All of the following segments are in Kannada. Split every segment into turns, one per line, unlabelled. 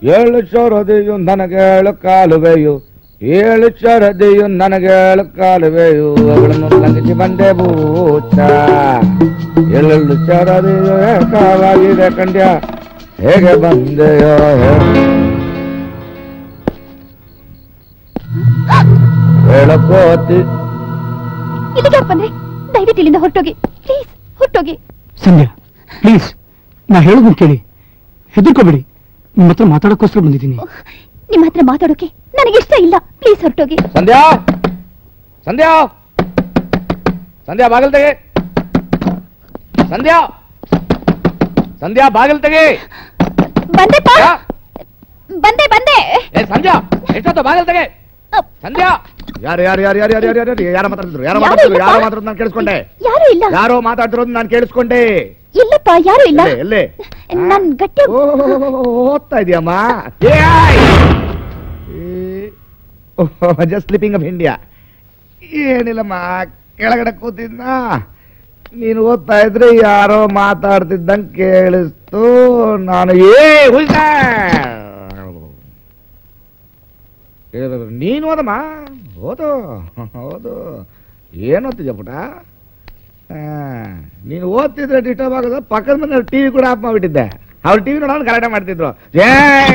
ಏಳು ಶರದಿಯು ನನಗೇಳು ಕಾಲುವೆಯು ಏಳು ಶರದಿಯು ನನಗೇಳು ಕಾಲುವೆಯು ಅವುಗಳನ್ನು ಲಂಘಿಸಿ ಬಂದೆ ಬೂಚ ಏಳು ಶರದಿಯು ಏಕವಾಗಿದೆ ಕಂಡ್ಯ ಹೇಗೆ ಬಂದೆಯೋ ಹೇಳಕೋತಿ
ಇಲ್ಲಿಗೆ ಯಾಕ್ ಬಂದ್ರಿ ದಯವಿಟ್ಟು ಇಲ್ಲಿಂದ ಹೊರಟೋಗಿ ಪ್ಲೀಸ್ ಹೊರಟೋಗಿ
ಸಂಧ್ಯಾ ಪ್ಲೀಸ್ ನಾ ಹೇಳೋದನ್ನ ಕೇಳಿ ಹೆದರ್ಕೋಬೇಡಿ ನಿಮ್ಮ ಹತ್ರ ಮಾತಾಡೋಕ್ಕೋಸ್ಕರ ಬಂದಿದ್ದೀನಿ
ನಿಮ್ಮ ಹತ್ರ ಮಾತಾಡೋಕೆ ನನಗಿಷ್ಟ ಇಲ್ಲ ಪ್ಲೀಸ್ ಹೊರಟೋಗಿ
ಸಂಧ್ಯಾ ಸಂಧ್ಯಾ ಸಂಧ್ಯಾ ಬಾಗಿಲು ತೆಗೆ ಸಂಧ್ಯಾ ಸಂಧ್ಯಾ ಬಾಗಿಲು ತೆಗೆ
ಬಂದೆ ಪಾ
ಯಾ?
ಬಂದೆ ಬಂದೆ
ಏ ಸಂಧ್ಯಾ ಎಷ್ಟೊತ್ತು ಬಾಗಿಲು ತೆಗೆ ಸಂಧ್ಯಾ ಯಾರು ಯಾರು ಯಾರು ಯಾರು ಯಾರು ಯಾರು ಯಾರು ಯಾರು ಮಾತಾಡ್ತಿದ್ರು ಯಾರು
ಯಾರು
ಮಾತಾಡ್ತಿದ್ರು
ಇಲ್ಲಪ್ಪ.
ಯಾರೋ ಮಾತಾಡೋದು ನಾನು ಕೇಳಿಸ್ಕೊಂಡೆ
ಯಾರು ಇಲ್ಲ
ಯಾರೋ ಮಾತಾಡ್ತಿರೋದು ನಾನು ಕೇಳಿಸ್ಕೊಂಡೆ
ಇಲ್ಲಪ್ಪ ಯಾರು ಇಲ್ಲ
ಎಲ್ಲೇ ಎಲ್ಲೇ
ನನ್ ಗಟ್ಟಿ
ಓದ್ತಾ ಇದೆಯಮ್ಮ ಜಸ್ಟ್ ಸ್ಲಿಪಿಂಗ್ ಆಫ್ ಇಂಡಿಯಾ ಏನಿಲ್ಲಮ್ಮ ಕೆಳಗಡೆ ಕೂತಿದ್ನ ನೀನು ಓದ್ತಾ ಇದ್ರೆ ಯಾರೋ ಮಾತಾಡ್ತಿದ್ದಂಗೆ ಕೇಳಿಸ್ತು ನಾನು ಏ ಹುಯ್ಕ ನೀನು ಓದಮ್ಮ ಓದು ಓದು ಏನು ಓದ್ತಿದ್ಯ ಪುಟ ಆ, ನೀನು ಓದ್ತಿದ್ರೆ ಡಿಸ್ಟರ್ಬ್ ಆಗೋದು ಪಕ್ಕದ ಮನೆ ಟಿವಿ ಕೂಡ ಆಫ್ ಮಾಡ್ಬಿಟ್ಟಿದ್ದೆ ಅವ್ರು ಟಿವಿ ನೋಡೋದು ಗಲಾಟೆ ಮಾಡ್ತಿದ್ರು ಏ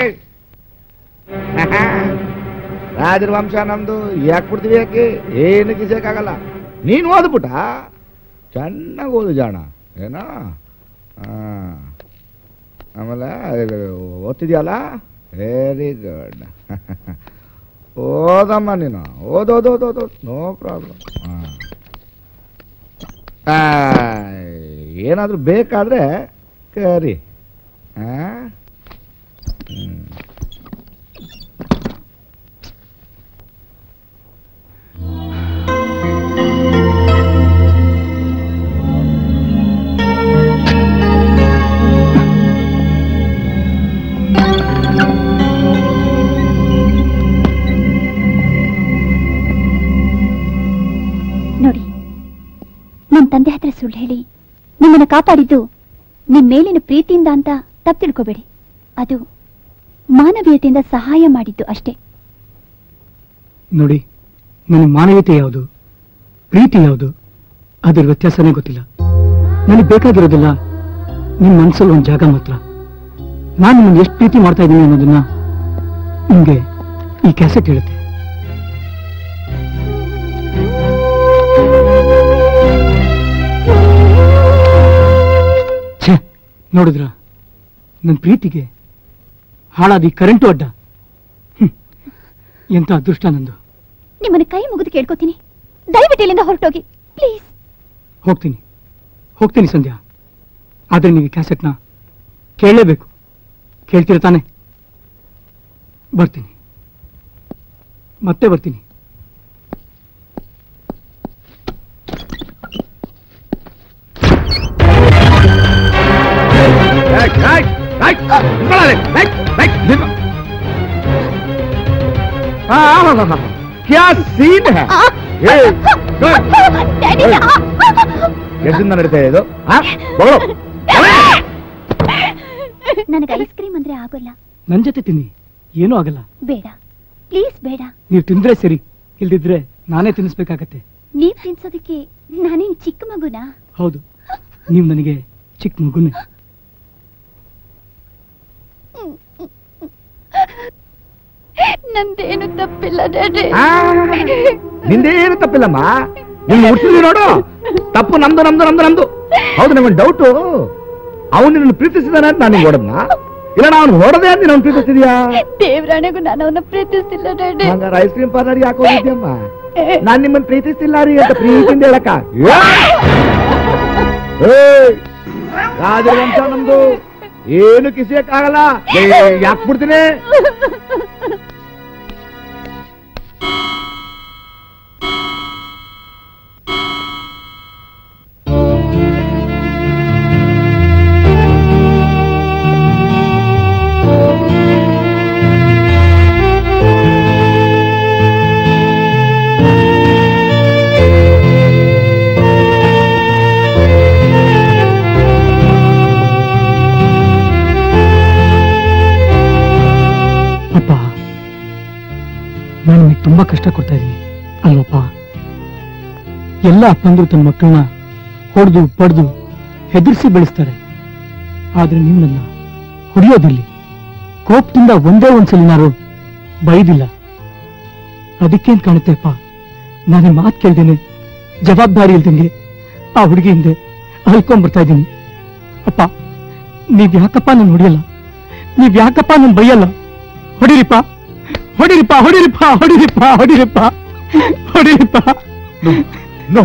ರಾಜರ ವಂಶ ನಮ್ದು ಯಾಕೆ ಕೊಡ್ತೀವಿ ಯಾಕೆ ಏನು ಕಿಸಕ್ಕಾಗಲ್ಲ ನೀನು ಓದ್ಬಿಟ್ಟ ಚೆನ್ನಾಗಿ ಓದು ಜಾಣ ಏನೋ ಆ. ಆಮೇಲೆ ಇದು ಓದ್ತಿದ್ಯಲ್ಲ ವೆರಿ ಗುಡ್ ಓದಮ್ಮ ನೀನು ಓದೋದೋದೋದು ನೋ ಪ್ರಾಬ್ಲಮ್ ಹಾಂ ಏನಾದರೂ ಬೇಕಾದ್ರೆ ಕರಿ ಆ? ಹ್ಮ್.
ನೋಡಿ ನಮ್ ತಂದೆ ಹತ್ರ ಸುಳ್ಳು ಹೇಳಿ ನಿಮ್ಮನ್ನ ಕಾಪಾಡಿದ್ದು ನಿಮ್ ಮೇಲಿನ ಪ್ರೀತಿಯಿಂದ ಅಂತ ತಪ್ಪು ತಿಳ್ಕೊಬೇಡಿ ಅದು ಮಾನವೀಯತೆಯಿಂದ ಸಹಾಯ ಮಾಡಿದ್ದು ಅಷ್ಟೇ
ನೋಡಿ ನನಗೆ ಮಾನವೀಯತೆ ಯಾವುದು ಪ್ರೀತಿ ಯಾವುದು ಅದ್ರ ವ್ಯತ್ಯಾಸನೇ ಗೊತ್ತಿಲ್ಲ ನನಗೆ ಬೇಕಾಗಿರೋದಿಲ್ಲ ನಿಮ್ಮ ಮನಸ್ಸಲ್ಲಿ ಒಂದು ಜಾಗ ಮಾತ್ರ ನಾನು ನಿಮ್ಮನ್ನು ಎಷ್ಟು ಪ್ರೀತಿ ಮಾಡ್ತಾ ಇದ್ದೀನಿ ಅನ್ನೋದನ್ನ ನಿಮಗೆ ಈ ಕ್ಯಾಸೆಟ್ ಹೇಳುತ್ತೆ ಛೇ ನೋಡಿದ್ರ ನನ್ನ ಪ್ರೀತಿಗೆ ಹಾಳಾದ ಈ ಕರೆಂಟು ಅಡ್ಡ ಹ್ಮ್. ಎಂತ ಅದೃಷ್ಟ ನಂದು
ನಿಮ್ಮನ್ನ ಕೈ ಮುಗಿದು ಕೇಳ್ಕೊತೀನಿ ದಯವಿಟ್ಟು ಇಲ್ಲಿಂದ ಹೊರಟೋಗಿ ಪ್ಲೀಸ್
ಹೋಗ್ತೀನಿ ಹೋಗ್ತೀನಿ ಸಂಧ್ಯಾ ಆದ್ರೆ ನೀವು ಈ ಕ್ಯಾಸೆಟ್ನ ಕೇಳಲೇಬೇಕು ಕೇಳ್ತೀರ ತಾನೆ ಬರ್ತೀನಿ ಮತ್ತೆ ಬರ್ತೀನಿ
ಏಯ್, ಏಯ್, ಏಯ್, ನಿಂತ್ಕೊಳ್ಳಿ, ಏಯ್, ಏಯ್, ನಿಂತ್ಕೊ. ಆ, ಆ, ಆ, ಆ, ಆ. ಕ್ಯಾ ಸೀನ್ ಹೈ ಏಯ್, ಗುಡ್.
ಡ್ಯಾಡಿ,
ಏಯ್, ಎಷ್ಟಿಂದ ನಡೀತಾ ಇದೆ ಇದು ಆ? ಬಗಳು.
ನನಗೆ ಐಸ್ ಕ್ರೀಮ್ ಅಂದ್ರೆ ಆಗೋಲ್ಲ
ನನ್ ಜೊತೆ ತಿನ್ನಿ ಏನೂ ಆಗಲ್ಲ
ಬೇಡ ಪ್ಲೀಸ್ ಬೇಡ
ನೀವು ತಿಂದ್ರೆ ಸರಿ ಇಲ್ದಿದ್ರೆ ನಾನೇ ತಿನ್ನಿಸ್ಬೇಕಾಗತ್ತೆ
ನೀವ್ ತಿನ್ಸೋದಕ್ಕೆ ನಾನೇನ್ ಚಿಕ್ಕ ಮಗುನಾ
ಹೌದು ನೀವು ನನಗೆ ಚಿಕ್ಕ ಮಗುನೇ
ನಂದೇನು ತಪ್ಪಿಲ್ಲ ಡ್ಯಾಡಿ
ಆ, ನಿಂದೇನು ತಪ್ಪಿಲ್ಲಮ್ಮ ನಿನ್ನ ಹುಟ್ಟಿದ್ವಿ ನೋಡು ತಪ್ಪು ನಮ್ದು ನಮ್ದು ನಮ್ದು ನಮ್ದು ಹೌದು ನಮಗೆ ಡೌಟು ಅವನು ನಿನ್ನ ಪ್ರೀತಿಸಿದಾನೆ ಅಂತ ನಾನು ಹೊಡೆದ್ನ ಇಲ್ಲ ನಾನು ಹೊಡೆದೆ ಅಂತ ನೀನು ಪ್ರೀತಿಸಿದ್ಯಾ
ದೇವ್ರಾಣೆಗೂ ನಾನು ಅವನ್ನ ಪ್ರೀತಿಸ್ತಿಲ್ಲ ಡ್ಯಾಡಿ
ಹಂಗಾರೆ ಐಸ್ ಕ್ರೀಮ್ ಪಾರ್ಲರ್ ಯಾಕೆ ಹೋಗಿದ್ಯಮ್ಮ ನಾನ್ ನಿಮ್ಮನ್ನ ಪ್ರೀತಿಸ್ತಿಲ್ಲ ರೀ ಅಂತ ಪ್ರೀತಿಯಿಂದ ಹೇಳಕ್ಕ ರಾಜವಂಶ ನಮ್ದು ಏನು ಕಿಸಿಯಕ್ಕಾಗಲ್ಲ ಯಾಕೆ ಬಿಡ್ತೀನಿ
ಆ
ತುಂಬಾ ಕಷ್ಟ ಕೊಡ್ತಾ ಇದ್ದೀನಿ ಅಲ್ವಪ್ಪ ಎಲ್ಲ ಅಪ್ಪಂದ್ರು ತನ್ನ ಮಕ್ಕಳನ್ನ ಹೊಡೆದು ಪಡೆದು ಹೆದರ್ಸಿ ಬೆಳೆಸ್ತಾರೆ ಆದ್ರೆ ನೀವು ನನ್ನ ಹೊಡೆಯೋದಿಲ್ಲಿ ಕೋಪದಿಂದ ಒಂದೇ ಒಂದ್ಸಲಿನಾರು ಬೈದಿಲ್ಲ ಅದಕ್ಕೇನ್ ಕಾಣುತ್ತೆಪ್ಪ ನಾನು ಮಾತು ಕೇಳ್ದೇನೆ ಜವಾಬ್ದಾರಿ ಇಲ್ದಂಗೆ ಆ ಹುಡುಗಿ ಹಿಂದೆ ಅಲ್ಕೊಂಡ್ಬರ್ತಾ ಇದ್ದೀನಿ ಅಪ್ಪ ನೀವ್ ಯಾಕಪ್ಪ ನಾನು ಹೊಡಿಯಲ್ಲ ನೀವ್ ಯಾಕಪ್ಪ ನಾನು ಬೈಯಲ್ಲ ಹೊಡಿರಿಪ್ಪ ಹೊಡಿರಿಪ್ಪ ಹೊಡಿರಿಪ್ಪ ಹೊಡಿರಿಪ್ಪ ಹೊಡಿರಿಪ್ಪ ಹೊಡಿರಿಪ್ಪ
ನೋ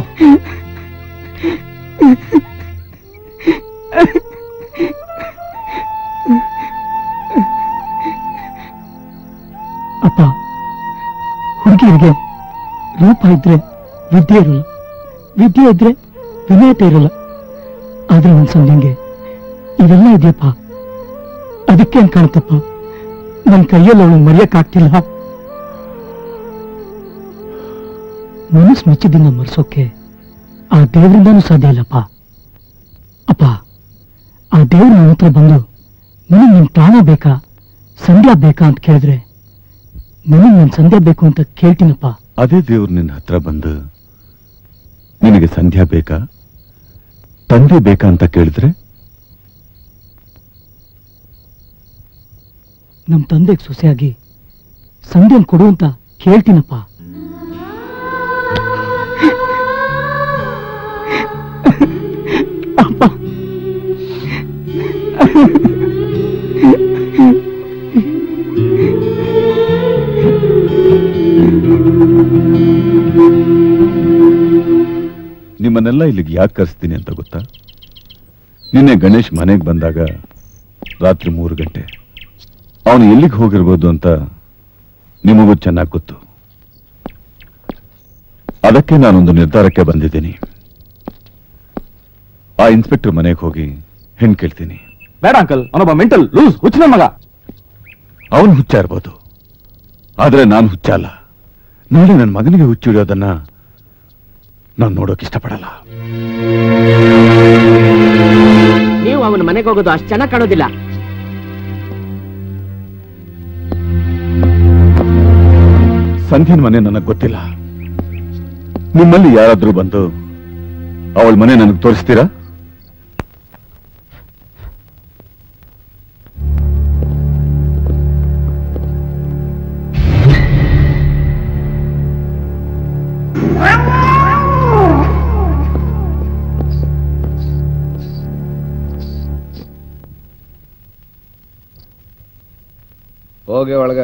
ಅಪ್ಪ ಹುಡುಗಿಯರಿಗೆ ರೂಪ ಇದ್ರೆ ವಿದ್ಯೆ ಇರಲ್ಲ ವಿದ್ಯೆ ಇದ್ರೆ ವಿನಯತೆ ಇರಲ್ಲ ಆದ್ರೆ ಒಂದ್ ಸಂಜಂಗೆ ಇವೆಲ್ಲ ಇದೆಯಪ್ಪ ಅದಕ್ಕೆ ಅಂತ ಕಾಣುತ್ತಪ್ಪ ನನ್ನ ಕೈಯಲ್ಲಿ ಅವಳು ಮರೆಯಕ್ಕಾಗ್ತಿಲ್ಲ ಮನಸ್ಸು ಮೆಚ್ಚಿದ್ದನ್ನ ಮರೆಸೋಕೆ ಆ ದೇವರಿಂದಾನೂ ಸಾಧ್ಯ ಇಲ್ಲಪ್ಪ ಅಪ್ಪ ಆ ದೇವ್ರ ನನ್ನ ಹತ್ರ ಬಂದು ನನಗೆ ನಿನ್ ಪ್ರಾಣ ಬೇಕಾ ಸಂಧ್ಯಾ ಬೇಕಾ ಅಂತ ಕೇಳಿದ್ರೆ ನನಗೆ ನನ್ನ ಸಂಧ್ಯಾ ಬೇಕು ಅಂತ ಕೇಳ್ತೀನಪ್ಪ
ಅದೇ ದೇವ್ರು ನಿನ್ನ ಹತ್ರ ಬಂದು ನಿನಗೆ ಸಂಧ್ಯಾ ಬೇಕಾ ತಂದೆ ಬೇಕಾ ಅಂತ ಕೇಳಿದ್ರೆ
ನಮ್ ತಂದೆಗೆ ಸೊಸೆಯಾಗಿ ಸಂಧ್ಯನ್ ಕೊಡು ಅಂತ ಕೇಳ್ತೀನಪ್ಪ ಅಪ್ಪ
ನಿಮ್ಮನ್ನೆಲ್ಲ ಇಲ್ಲಿಗೆ ಯಾಕೆ ಕರೆಸ್ತೀನಿ ಅಂತ ಗೊತ್ತಾ ನಿನ್ನೆ ಗಣೇಶ್ ಮನೆಗೆ ಬಂದಾಗ ರಾತ್ರಿ ಮೂರು ಗಂಟೆ ಅವನು ಎಲ್ಲಿಗೆ ಹೋಗಿರ್ಬೋದು ಅಂತ ನಿಮಗೂ ಚೆನ್ನಾಗಿ ಗೊತ್ತು ಅದಕ್ಕೆ ನಾನೊಂದು ನಿರ್ಧಾರಕ್ಕೆ ಬಂದಿದ್ದೀನಿ ಆ ಇನ್ಸ್ಪೆಕ್ಟರ್ ಮನೆಗೆ ಹೋಗಿ ಹೆಣ್ ಕೇಳ್ತೀನಿ
ಬೇಡ ಅಂಕಲ್ ಅವನೊಬ್ಬ ಮೆಂಟಲ್ ಲೂಸ್ ಹುಚ್ಚಿನ ಮಗ
ಅವನು ಹುಚ್ಚ ಇರ್ಬೋದು ಆದ್ರೆ ನಾನು ಹುಚ್ಚ ಅಲ್ಲ ನಾಳೆ ನನ್ನ ಮಗನಿಗೆ ಹುಚ್ಚಿಡೋದನ್ನ ನಾನು ನೋಡೋಕೆ ಇಷ್ಟಪಡಲ್ಲ
ನೀವು ಅವನ ಮನೆಗೆ ಹೋಗೋದು ಅಷ್ಟು ಚೆನ್ನಾಗಿ ಕಾಣೋದಿಲ್ಲ
ಸಂಧ್ಯನ್ ಮನೆ ನನಗೆ ಗೊತ್ತಿಲ್ಲ ನಿಮ್ಮಲ್ಲಿ ಯಾರಾದ್ರೂ ಬಂದು ಅವಳ ಮನೆ ನನಗೆ ತೋರಿಸ್ತೀರಾ
ಹೋಗಿ ಒಳಗ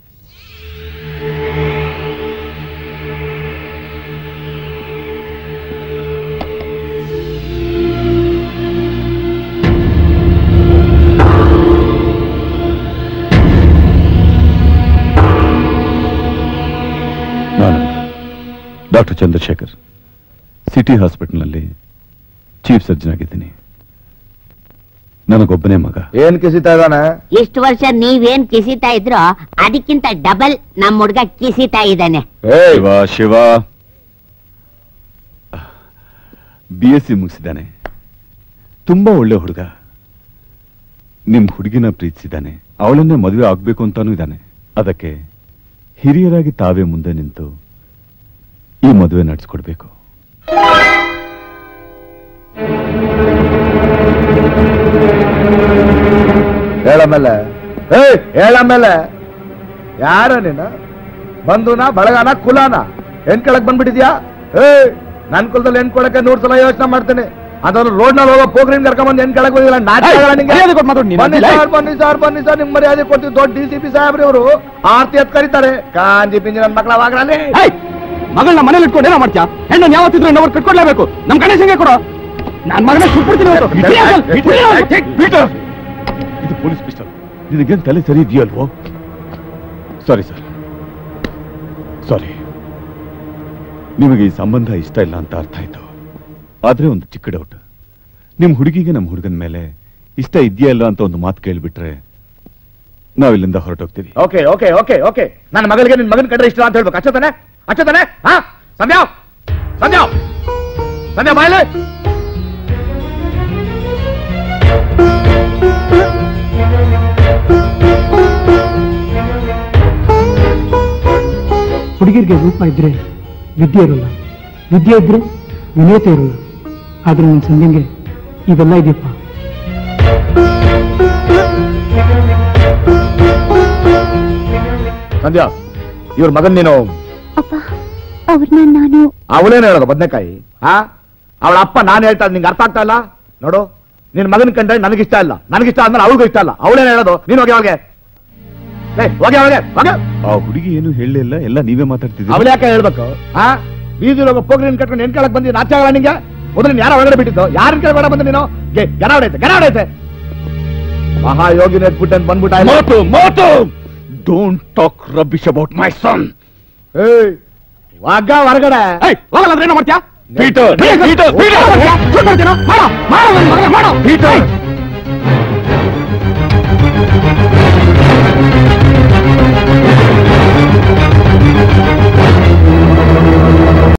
ನಾನು ಡಾಕ್ಟರ್ ಚಂದ್ರಶೇಖರ್ ಸಿಟಿ ಹಾಸ್ಪಿಟಲ್ನಲ್ಲಿ ಚೀಫ್ ಸರ್ಜನ್ ಆಗಿದ್ದೀನಿ ನನಗೊಬ್ಬನೇ ಮಗ
ಏನ್ ಕಿಸಿತಾ ಇದ್ದಾನೆ
ಇಷ್ಟು ವರ್ಷ ನೀವೇನ್ ಕಿಸಿತಾ ಇದ್ರೋ ಅದಕ್ಕಿಂತ ಡಬಲ್ ನಮ್ ಹುಡ್ಗ ಕಿಸಿತಾ ಇದ್ದಾನೆ
ಏಯ್
Shiva Shiva B S C ಮುಗಿಸಿದ್ದಾನೆ ತುಂಬಾ ಒಳ್ಳೆ ಹುಡುಗ ನಿಮ್ ಹುಡುಗಿನ ಪ್ರೀತಿಸಿದ್ದಾನೆ ಅವಳನ್ನೇ ಮದುವೆ ಆಗ್ಬೇಕು ಅಂತಾನೂ ಇದ್ದಾನೆ ಅದಕ್ಕೆ ಹಿರಿಯರಾಗಿ ತಾವೇ ಮುಂದೆ ನಿಂತು ಈ ಮದುವೆ ನಡೆಸ್ಕೊಡ್ಬೇಕು
ಹೇಳಮೇಲೆ ಏಯ್ ಹೇಳಮೇಲೆ ಯಾರ ನೀನು ಬಂಧುನ ಬಳಗನ ಕುಲಾನ ಹೆಣ್ ಕೆಳಕ್ ಬಂದ್ಬಿಟ್ಟಿದ್ಯಾ ಏಯ್ ನನ್ ಕುಲದಲ್ಲಿ ಹೆಣ್ ಕೊಡಕ್ಕೆ ನೂರ್ ಸಲ ಯೋಚನೆ ಮಾಡ್ತೀನಿ ಅದನ್ನು ರೋಡ್ ನಲ್ಲಿ ಹೋಗೋ ಪೋಗ್ರಿನ್ ಕರ್ಕೊಂಡ್ ಹೆಣ್ ಕೆಳಕ್ ಬಂದಿಲ್ಲ ನಾಟಕ ಬನ್ನಿ ಸರ್ ಬನ್ನಿ ಸರ್ ಬನ್ನಿ ಸರ್ ನಿಮ್ ಮರ್ಯಾದೆ ಕೊಡ್ತೀವಿ ದೊಡ್ಡ ಡಿ ಸಿ ಪಿ ಸಾಹೇಬ್ರಿ ಅವರು ಆರ್ತಿ ಎತ್ ಕರೀತಾರೆ ಕಾಂಜಿ ಪಿಂಜಿ ನನ್ ಮಕ್ಕಳ ವಾಗ್ರಲ್ಲಿ
ಮಗಳನ್ನ ಮನೇಲಿ ಇಟ್ಕೊಂಡು ಏನೋ ಮಾಡ್ತೀಯಾ ಹೆಣ್ಣನ್ನು ಯಾವತ್ತಿದ್ರು ಇನ್ನೊಬ್ರು ಕಟ್ಕೊಡ್ಲೇಬೇಕು ನಮ್ ಗಣೇಶಂಗೆ ಕೊಡು ನಾನ್ ಮಗನ ಸುಟ್ಬಿಡ್ತೀನಿ ಇವತ್ತು. ಬಿಡಿ ಅಂಕಲ್, ಬಿಡಿ ಅಂಕಲ್.
ಇದು ಪೊಲೀಸ್ ಪಿಸ್ಟಲ್ ನಿನಗೇನ್ ತಲೆ ಸರಿ ಇದೆಯಲ್ವೋ ಸಾರಿ ಸರ್ ಸಾರಿ ನಿಮಗೆ ಈ ಸಂಬಂಧ ಇಷ್ಟ ಇಲ್ಲ ಅಂತ ಅರ್ಥ ಆಯ್ತು ಆದ್ರೆ ಒಂದು ಚಿಕ್ಕ ಡೌಟ್ ನಿಮ್ ಹುಡುಗಿಗೆ ನಮ್ಮ ಹುಡುಗನ ಮೇಲೆ ಇಷ್ಟ ಇದೆಯಾ ಇಲ್ಲ ಅಂತ ಒಂದು ಮಾತು ಕೇಳ್ಬಿಟ್ರೆ ನಾವಿಲ್ಲಿಂದ ಹೊರಟೋಗ್ತೀವಿ
ಓಕೆ ಓಕೆ ಓಕೆ ಓಕೆ ನನ್ನ ಮಗಳಿಗೆ ನಿನ್ ಮಗನ್ ಕಂಡ್ರೆ ಇಷ್ಟ ಅಂತ ಹೇಳ್ಬೇಕು ಅಚ್ಚತಾನೆ ಅಚ್ಚತಾನೆ ಹಾ ಸಂಧ್ಯಾ ಸಂಧ್ಯಾ ಸಂಧ್ಯಾ ಬಾಯಲೆ
ಹುಡುಗಿ ಹುಡುಗಿರಿಗೆ ರೂಪ ಇದ್ರೆ ವಿದ್ಯೆ ಇರೋಲ್ಲ ವಿದ್ಯೆ ಇದ್ರೆ ವಿನಯತೆ ಇರೋಲ್ಲ ಆದ್ರೆ ನನ್ನ ಸಂಧ್ಯಂಗೆ ಇವೆಲ್ಲ ಇದೆಯಪ್ಪ
ಸಂಧ್ಯಾ ಇವ್ರ ಮಗನ್ ನೀನು
ಅಪ್ಪ ಅವ್ರನ್ನ ನಾನು
ಅವಳೇನು ಹೇಳೋದು ಬದ್ನೆಕಾಯಿ ಹಾ ಅವಳ ಅಪ್ಪ ನಾನು ಹೇಳ್ತಾ ಇದ್ದೀನಿ, ನಿಂಗೆ ಅರ್ಥ ಆಗ್ತಾ ಇಲ್ಲ ನೋಡು ನಿನ್ ಮಗನ ಕಂಡ್ರೆ ನನಗಿಷ್ಟ ಇಲ್ಲ ನನಗಿಷ್ಟ ಅಂದ್ರೆ ಅವಳಿಗೂ ಇಷ್ಟ ಇಲ್ಲ ಅವಳೇನು ಹೇಳೋದು ನೀನು ಹೋಗಿ ಅವಳಿಗೆ ಏ, ಹೋಗಿ ಅವಳಿಗೆ ಹೋಗಿ
ಆ ಹುಡುಗಿ ಏನು ಹೇಳಲಿಲ್ಲ ಎಲ್ಲ ನೀವೇ ಮಾತಾಡ್ತಿದ್ದೀರಿ
ಅವಳು ಯಾಕೆ ಹೇಳ್ಬೇಕು ಹಾ ಬೀದಿ ಹೋಗೋ ಪೋಗ್ರಿನ ಕಟ್ಕೊಂಡು ಏನ್ ಕೇಳಕ್ ಬಂದಿ ನಾಚ ಆಗಲ್ಲ ನಿಂಗೆ ಮೊದಲು ಯಾರ ಒಳಗಡೆ ಬಿಟ್ಟಿದ್ದು ಯಾರನ್ನ ಕೇಳಬೇಡ ಬಂದ ನೀನು ಗೆ ಗನ ಹೊಡೈತೆ ಗನ ಹೊಡೈತೆ ಮಹಾಯೋಗಿನ ಎದ್ಬಿಟ್ಟು ಅಂತ ಬಂದ್ಬಿಟ್ಟ
ಮೋಟು ಮೋಟು don't talk rubbish about my son
ಏಯ್ ವಾಗ ಹೊರಗಡೆ
ಹೋಗಲ್ಲ ಅಂದ್ರೆ ಏನು ಮಾಡ್ತೀಯಾ ಪೀಟರ್ ಪೀಟರ್ ಪೀಟರ್
ಮಾಡೋ ಮಾಡೋ ಮಾಡೋ
ಪೀಟರ್